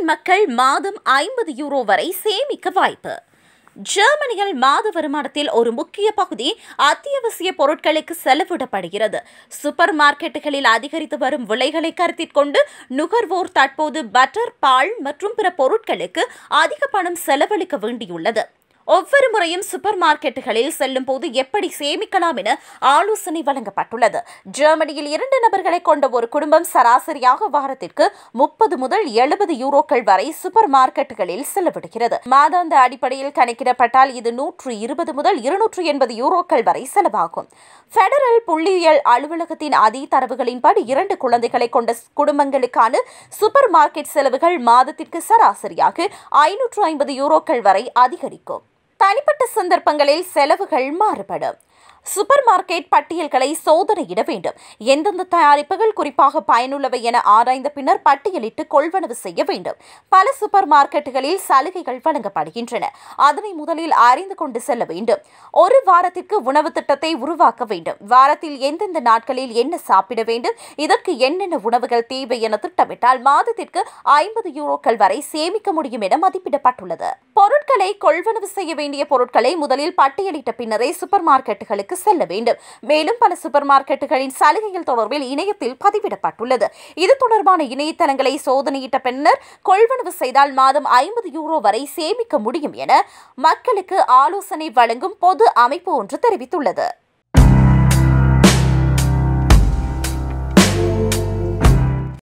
மக்கள் மாதம் ஐம்பது யூரோ வரை சேமிக்க வாய்ப்பு ஜெர்மனியில் மாத வருமானத்தில் ஒரு முக்கிய பகுதி அத்தியாவசிய பொருட்களுக்கு செலவிடப்படுகிறது சூப்பர் மார்க்கெட்டுகளில் அதிகரித்து வரும் விலைகளை கருத்தில் கொண்டு நுகர்வோர் தற்போது பட்டர் பால் மற்றும் பிற பொருட்களுக்கு அதிக பணம் செலவழிக்க வேண்டியுள்ளது ஒவ்வொரு முறையும் சூப்பர் மார்க்கெட்டுகளில் செல்லும் போது எப்படி சேமிக்கலாம் என ஆலோசனை வழங்கப்பட்டுள்ளது ஜெர்மனியில் இரண்டு நபர்களை கொண்ட ஒரு குடும்பம் சராசரியாக வாரத்திற்கு முப்பது முதல் எழுபது யூரோக்கள் வரை சூப்பர் மார்க்கெட்டுகளில் செலவிடுகிறது மாதாந்த அடிப்படையில் கணக்கிடப்பட்டால் இது நூற்று இருபது முதல் இருநூற்று எண்பது யூரோக்கள் வரை செலவாகும் பெடரல் புள்ளியியல் அலுவலகத்தின் அதி தரவுகளின்படி இரண்டு குழந்தைகளை கொண்ட குடும்பங்களுக்கான சூப்பர் மார்க்கெட் செலவுகள் மாதத்திற்கு சராசரியாக ஐநூற்று ஐம்பது யூரோக்கள் வரை அதிகரிக்கும் தனிப்பட்ட சந்தர்ப்பங்களில் செலவுகள் மாறுபடும் சூப்பர் மார்க்கெட் பட்டியல்களை சோதனையிட வேண்டும் எந்தெந்த தயாரிப்புகள் குறிப்பாக பயனுள்ளவை என ஆராய்ந்த பின்னர் பட்டியலிட்டு கொள்வனவு செய்ய வேண்டும் பல சூப்பர் மார்க்கெட்டுகளில் சலுகைகள் வழங்கப்படுகின்றன அதனை முதலில் அறிந்து கொண்டு செல்ல வேண்டும் ஒரு வாரத்திற்கு உணவு திட்டத்தை உருவாக்க வேண்டும் வாரத்தில் எந்தெந்த நாட்களில் என்ன சாப்பிட வேண்டும் இதற்கு என்னென்ன உணவுகள் தேவை என திட்டமிட்டால் மாதத்திற்கு ஐம்பது யூரோக்கள் வரை சேமிக்க முடியும் என மதிப்பிடப்பட்டுள்ளது பொருட்களை கொள்வனவு செய்ய வேண்டிய பொருட்களை முதலில் பட்டியலிட்ட பின்னரே சூப்பர் மார்க்கெட்டுகளுக்கு செல்ல வேண்டும் மேலும் பல சூப்பர் மார்க்கெட்டுகளின் சலுகைகள் தொடர்பில் இணையத்தில் பதிவிடப்பட்டுள்ளது இது தொடர்பான இணையதளங்களை சோதனையிட்ட பின்னர் கொள்வனவு செய்தால் மாதம் ஐம்பது யூரோ வரை சேமிக்க முடியும் என மக்களுக்கு ஆலோசனை வழங்கும் பொது அமைப்பு ஒன்று தெரிவித்துள்ளது